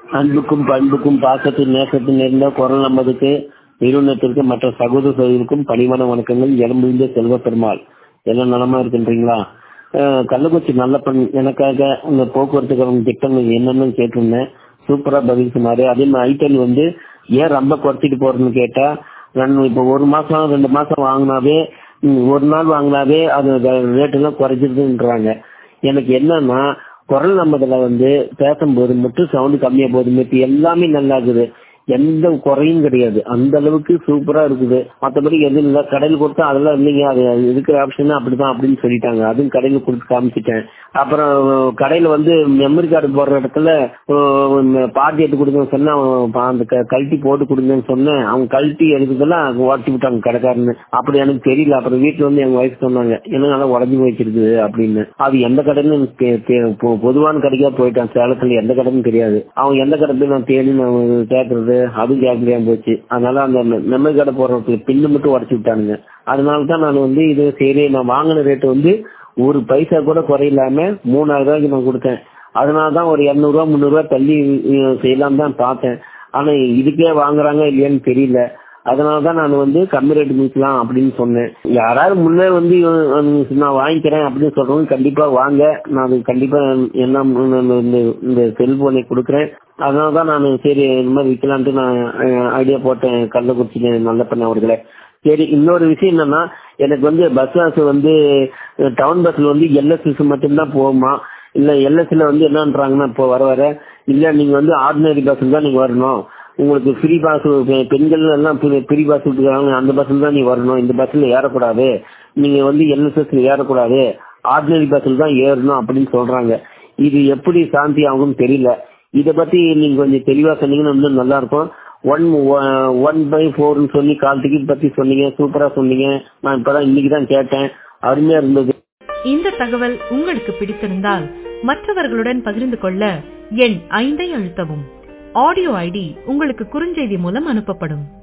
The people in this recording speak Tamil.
அன்புக்கும் பண்புக்கும் பாசத்தின் நேசத்தின் நிறைந்த குரல் நமதுக்கு நிறுவனத்திற்கு மற்ற சகோதர சகோதரிக்கும் பணிவான வணக்கங்கள் எலும்புந்த செல்வ பெருமாள் எல்லாம் நலமா இருக்கின்றீங்களா அஹ் கள்ளக்குறிச்சி நல்ல பெண் எனக்காக இந்த போக்குவரத்து கழகம் திட்டங்கள் என்னன்னு கேட்டிருந்தேன் சூப்பரா பதில் சொன்னாரு அதே மாதிரி ஐட்டல் வந்து ஏன் ரொம்ப குறைச்சிட்டு போறதுன்னு கேட்டா நான் இப்ப ஒரு மாசம் ரெண்டு மாசம் வாங்கினாவே ம், ஒரு நாள் வாங்கினாவே அது ரேட் எல்லாம் குறைச்சிருதுன்றாங்க எனக்கு என்னன்னா குரல் நம்பதுல வந்து பேசும்போது மட்டும் சவுண்ட் கம்மியா போகுது மத்தி எல்லாமே நல்லா இருக்குது எந்த குறையும் கிடையாது அந்த அளவுக்கு சூப்பரா இருக்குது மத்தபடி எதுவும் இல்ல கடையில் கொடுத்தா அதெல்லாம் இல்லைங்க அது அது இருக்கிற ஆப்ஷன் அப்படிதான் அப்படின்னு சொல்லிட்டாங்க அதுவும் கடையில கொடுத்து காமிச்சிட்டேன் அப்புறம் கடையில வந்து மெமரி கார்டு போடுற இடத்துல பார்ட்டி எடுத்து கொடுங்கன்னு சொன்னா அவன் அந்த க- கழட்டி போட்டு கொடுங்கன்னு சொன்னேன் அவங்க கழட்டி எடுத்ததெல்லாம் ஓட்டி விட்டாங்க கடைக்காரன்னு அப்படி எனக்கு தெரியல அப்புறம் வீட்டுல வந்து எங்க வயசு சொன்னாங்க என்ன நல்லா உடஞ்சி போயிச்சிருக்குது அப்படின்னு அது எந்த கடைன்னு எனக்கு தெ- தெ- பொ- பொதுவான கடைக்கா போயிட்டான் சேலத்துல எந்த கடைன்னு தெரியாது அவன் எந்த கடை போய் நான் தேடி நான் கேக்குறது அதுவும் கேட்கலையாம போச்சு அதனால அந்த மெமரி கார்டை போடுறதுக்கு பின்னு மட்டும் உடச்சு விட்டானுங்க அதனால தான் நான் வந்து இது சரி நான் வாங்கின ரேட்டு வந்து ஒரு பைசா கூட குறையில்லாம மூணாயிரம் ரூபாய்க்கு நான் கொடுத்தேன் அதனால தான் ஒரு இரநூறுவா முந்நூறுவா தள்ளி அஹ், செய்யலாம் தான் பார்த்தேன் ஆனா இதுக்கே வாங்குறாங்க இல்லையான்னு தெரியல அதனால தான் நான் வந்து கம்மி ரேட்டு கொடுக்கலாம் அப்படின்னு சொன்னேன் யாராவது முன்னே வந்து அஹ், நான் வாங்கிக்கிறேன் அப்படின்னு சொல்றவங்க கண்டிப்பா வாங்க நான் அது கண்டிப்பா என்ன இந்த இந்த செல்போனை கொடுக்குறேன் அதனால தான் நான் சரி இந்த மாதிரி விற்கலான்ட்டு நான் ஐடியா போட்டேன் கள்ளக்குறிச்சி நல்ல பண்ண அவர்களை சரி இன்னொரு விஷயம் என்னன்னா எனக்கு வந்து பஸ் பாஸ் வந்து டவுன் பஸ்ல வந்து எல்எஸ்எஸ் மட்டும்தான் போகுமா இல்ல எல்எஸ்ல வந்து என்னன்றாங்கன்னா இப்போ வர வர இல்ல நீங்க வந்து ஆர்டினரி பஸ்ல தான் நீங்க வரணும் உங்களுக்கு ஃப்ரீ பாஸ் பெண்கள் எல்லாம் ஃப்ரீ பாஸ் விட்டுருக்காங்க அந்த பஸ்ல தான் நீ வரணும் இந்த பஸ்ல ஏறக்கூடாது நீங்க வந்து எல்எஸ்எஸ் ஏறக்கூடாது ஆர்டினரி பஸ்ல தான் ஏறணும் அப்படின்னு சொல்றாங்க இது எப்படி சாந்தி ஆகும்னு தெரியல இத பத்தி நீங்க கொஞ்சம் தெளிவா சொன்னீங்கன்னா இன்னும் நல்லா இருக்கும் ஒன் ஒன் பை ஃபோர்னு சொல்லி கால் டிக்கெட் பத்தி சொன்னீங்க சூப்பரா சொன்னீங்க நான் இப்பதான் இன்னைக்கு தான் கேட்டேன் அருமையா இருந்தது இந்த தகவல் உங்களுக்கு பிடித்திருந்தால் மற்றவர்களுடன் பகிர்ந்து கொள்ள எண் ஐந்தை அழுத்தவும் ஆடியோ ஐடி உங்களுக்கு குறுஞ்செய்தி மூலம் அனுப்பப்படும்